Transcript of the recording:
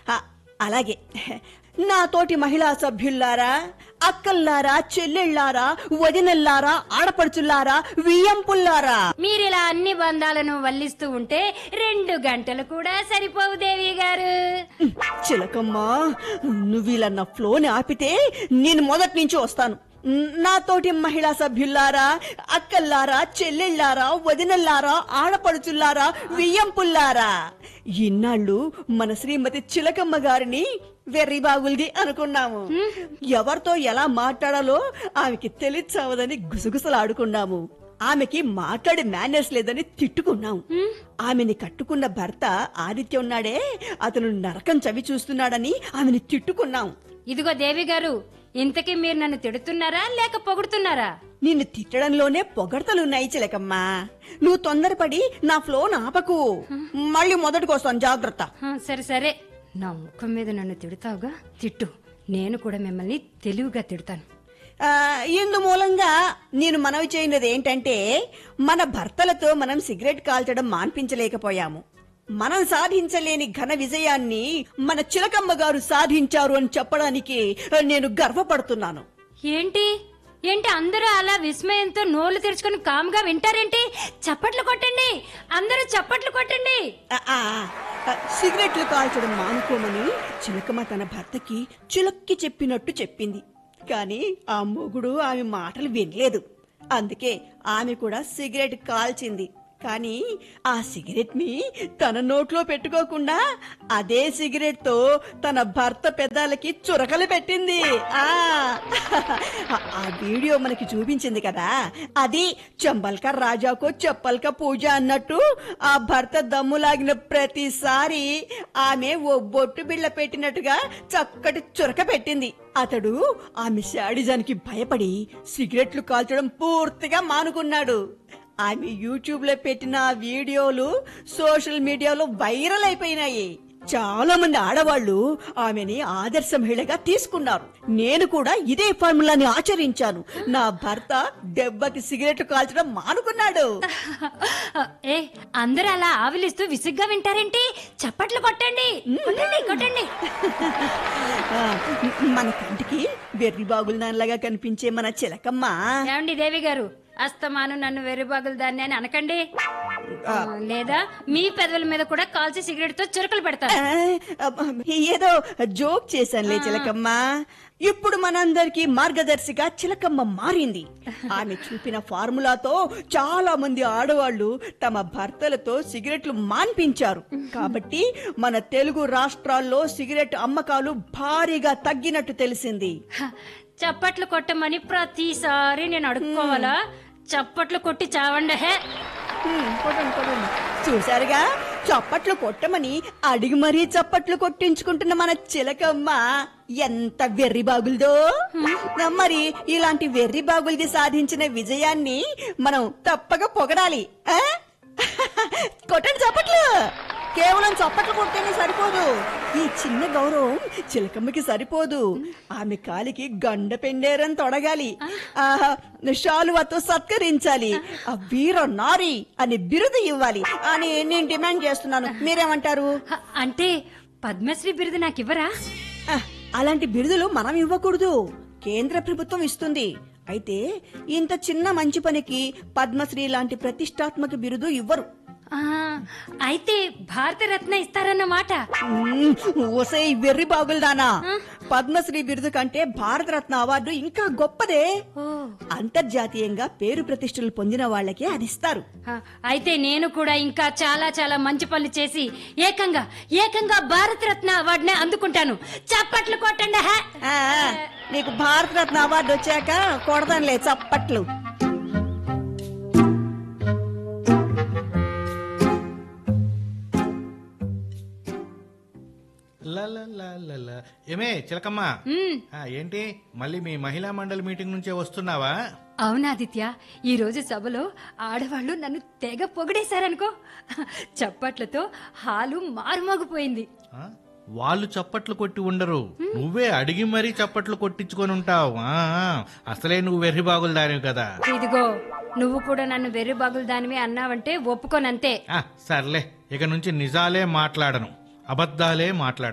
ఆ, అలాగే నా తోటి మహిళా సభ్యుల్లారా అక్కల్లారా చెల్లెళ్ళారా వదినల్లారా ఆడపడుచుల్లారా వియ్యంపుల్లారా మీరిలా అన్ని బంధాలను వల్లిస్తూ ఉంటే రెండు గంటలు కూడా సరిపోవు దేవి గారు చిలకమ్మా నువ్వు ఇలా నా ఫ్లోని ఆపితే నేను మొదటి నుంచి వస్తాను నాతోటి మహిళా సభ్యుల్లారా అక్కల్లారా చెల్లెళ్ళారా వదినల్లారా ఆడపడుచుల్లారా వియ్యంపుల్లారా ఇన్నాళ్ళు మన శ్రీమతి చిలకమ్మ గారిని వెర్రిబాగుల్ది అనుకున్నాము ఎవరితో ఎలా మాట్లాడాలో ఆమెకి తెలియచావదని గుసగుసలాడుకున్నాము ఆమెకి మాట్లాడే మేనర్స్ లేదని తిట్టుకున్నాం ఆమెని కట్టుకున్న భర్త ఆదిత్య ఉన్నాడే అతను నరకం చవి చూస్తున్నాడని ఆమెని తిట్టుకున్నాం ఇదిగో దేవి గారు ఇంతకీ మీరు నన్ను తిడుతున్నారా లేక పొగుడుతున్నారా నిన్ను తిట్టడంలోనే పొగడతలున్నాయి చిలకమ్మా నువ్వు తొందరపడి నా ఫ్లోన్ ఆపకు మళ్ళీ మొదటికొస్తాను జాగ్రత్త హ, సరే సరే నా ముఖం మీద నన్ను తిడతావుగా తిట్టు నేను కూడా మిమ్మల్ని తెలివిగా తిడతాను ఆ, ఇందు మూలంగా నేను మనవి చేయనది ఏంటంటే మన భర్తలతో మనం సిగరెట్ కాల్చడం మాన్పించలేకపోయాము మనం సాధించలేని ఘన విజయాన్ని మన చిలకమ్మ గారు సాధించారు అని చెప్పడానికి నేను గర్వపడుతున్నాను ఏంటి ఏంటి అందరూ అలా విస్మయంతో నోళ్లు తెరుచుకొని కామ్గా వింటారేంటి చప్పట్లు కొట్టండి అందరూ చప్పట్లు కొట్టండి ఆ, ఆ, ఆ, సిగరెట్లు కాల్చడం మానుకోమని చిలకమ్మ తన భర్తకి చిలక్కి చెప్పినట్టు చెప్పింది కానీ ఆ మొగుడు ఆమె మాటలు వినలేదు అందుకే ఆమె కూడా సిగరెట్ కాల్చింది కానీ ఆ సిగరెట్ ని తన నోట్లో పెట్టుకోకుండా అదే సిగరెట్ తో తన భర్త పెదాలకి చురకలు పెట్టింది ఆ ఆ వీడియో మనకి చూపించింది కదా అది చంబల్క రాజాకో చెప్పల్క పూజ అన్నట్టు ఆ భర్త దమ్ము లాగిన ప్రతిసారి ఆమె ఓ బొట్టు బిళ్ళ పెట్టినట్టుగా చక్కటి చురక పెట్టింది అతడు ఆమె శాడిజానికి భయపడి సిగరెట్లు కాల్చడం పూర్తిగా మానుకున్నాడు ఆమె యూట్యూబ్ లో పెట్టిన ఆ వీడియోలు సోషల్ మీడియాలో వైరల్ అయిపోయినాయి చాలా మంది ఆడవాళ్లు ఆమెని ఆదర్శ మహిళగా తీసుకున్నారు నేను కూడా ఇదే ఫార్ములాని ఆచరించాను నా భర్త దెబ్బకి సిగరెట్ కాల్చడం మానుకున్నాడు ఏ అందరూ అలా ఆవిలిస్తూ విసుగ్గా వింటారేంటి చప్పట్లు కొట్టండి కొట్టండి కొట్టండి ఆ, మన కంటికి వెర్రి బాగులు దానిలాగా కనిపించే మన చిలకమ్మ ఏమండి దేవి గారు అస్తమాను నన్ను వెర్రిబాగులు దాన్ని అని అనకండి ఆ, లేదా మీ పెదవుల మీద కూడా కాల్చి సిగరెట్ తో చురకలు పెడతాను ఆ, అబ్బ, ఏదో జోక్ చేశానులే చిలకమ్మ ఇప్పుడు మనందరికి మార్గదర్శిగా చిలకమ్మ మారింది ఆమె చూపిన ఫార్ములాతో చాలా మంది ఆడవాళ్లు తమ భర్తలతో సిగరెట్లు మాన్పించారు కాబట్టి మన తెలుగు రాష్ట్రాల్లో సిగరెట్ అమ్మకాలు భారీగా తగ్గినట్టు తెలిసింది హ, చప్పట్లు కొట్టమని ప్రతిసారి నేను అడుక్కోవాలా చప్పట్లు కొట్టి చావండి హే హ్మ్, కొట్టండి, కొట్టండి. చూశారుగా చప్పట్లు కొట్టమని అడిగి మరీ చప్పట్లు కొట్టించుకుంటున్న మన చిలకమ్మ ఎంత వెర్రి బాగులదో మరి ఇలాంటి వెర్రి బాగులది సాధించిన విజయాన్ని మనం తప్పక పొగడాలి ఆ? కొట్టండి చప్పట్లు కేవలం చప్పట్లు కొట్టేనే సరిపోదు ఈ చిన్న గౌరవం చిలకమ్మకి సరిపోదు ఆమె కాలికి గండ పెండేరని తొడగాలి ఆహా, శాలువాతో సత్కరించాలి ఆ వీర నారి అని బిరుదు ఇవ్వాలి అని నేను డిమాండ్ చేస్తున్నాను మీరేమంటారు హ, అంటే పద్మశ్రీ బిరుదు నాకు ఇవ్వరా ఆ, అలాంటి బిరుదులు మనం ఇవ్వకూడదు కేంద్ర ప్రభుత్వం ఇస్తుంది అయితే ఇంత చిన్న మంచి పనికి పద్మశ్రీ లాంటి ప్రతిష్టాత్మక బిరుదు ఇవ్వరు ఆ, అయితే భారతరత్న ఇస్తారన్నమాట మ్మ్, ఓసై వెర్రి బాగులదానా పద్మశ్రీ బిరుదు కంటే భారతరత్న అవార్డు ఇంకా గొప్పదే ఓ అంతర్జాతీయంగా పేరు ప్రతిష్టలు పొందిన వాళ్ళకే అది ఇస్తారు హ, అయితే నేను కూడా ఇంకా చాలా చాలా మంచి పనులు చేసి ఏకంగా ఏకంగా భారతరత్న అవార్డునే అందుకుంటాను చప్పట్లు కొట్టండి హే ఆ, నీకు భారతరత్న అవార్డు వచ్చాక కొడదానులే చప్పట్లు లలలలల. ఏమే చిలకమ్మ మ్మ్. ఆ, ఏంటి మళ్ళీ మీ మహిళా మండలి మీటింగ్ నుంచే వస్తున్నావా అవునాదిత్య ఈ రోజు సభలో ఆడవాళ్లు నన్ను తెగ పొగిడేశారనుకో చప్పట్లతో హాలు మారుమోగిపోయింది ఆ? వాళ్ళు చప్పట్లు కొట్టి ఉండరు నువ్వే అడిగి మరీ చప్పట్లు కొట్టించుకొని ఉంటావు ఆ, ఆ. అసలే నువ్వు వెర్రి బాగులు దానివి కదా ఇదిగో నువ్వు కూడా నన్ను వెర్రి బాగులు దానివి అన్నావంటే ఒప్పుకోనంతే ఆ, సర్లే ఇక నుంచి నిజాలే మాట్లాడను అబద్ధాలే మాట్లాడను